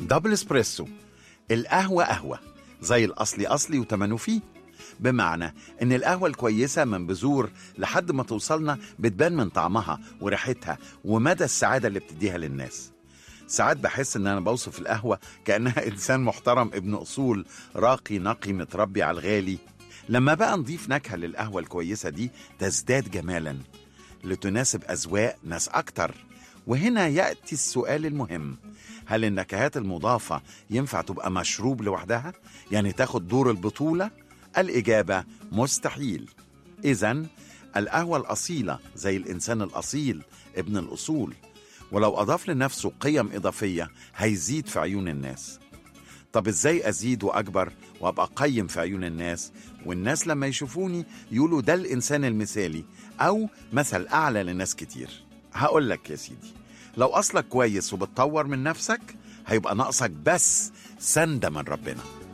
دبل اسبريسو القهوة قهوة زي الأصلي أصلي وتمنه فيه بمعنى إن القهوة الكويسة من بذور لحد ما توصلنا بتبان من طعمها وريحتها ومدى السعادة اللي بتديها للناس ساعات بحس إن أنا بوصف القهوة كأنها إنسان محترم ابن أصول راقي نقي متربي على الغالي لما بقى نضيف نكهة للقهوة الكويسة دي تزداد جمالا لتناسب أذواق ناس أكتر وهنا يأتي السؤال المهم هل النكهات المضافة ينفع تبقى مشروب لوحدها؟ يعني تاخد دور البطولة؟ الإجابة مستحيل إذا القهوة الأصيلة زي الإنسان الأصيل ابن الأصول ولو أضاف لنفسه قيم إضافية هيزيد في عيون الناس طب إزاي أزيد وأكبر وأبقى قيم في عيون الناس والناس لما يشوفوني يقولوا ده الإنسان المثالي أو مثل أعلى لناس كتير هقول لك يا سيدي لو أصلك كويس وبتطور من نفسك هيبقى ناقصك بس سندة من ربنا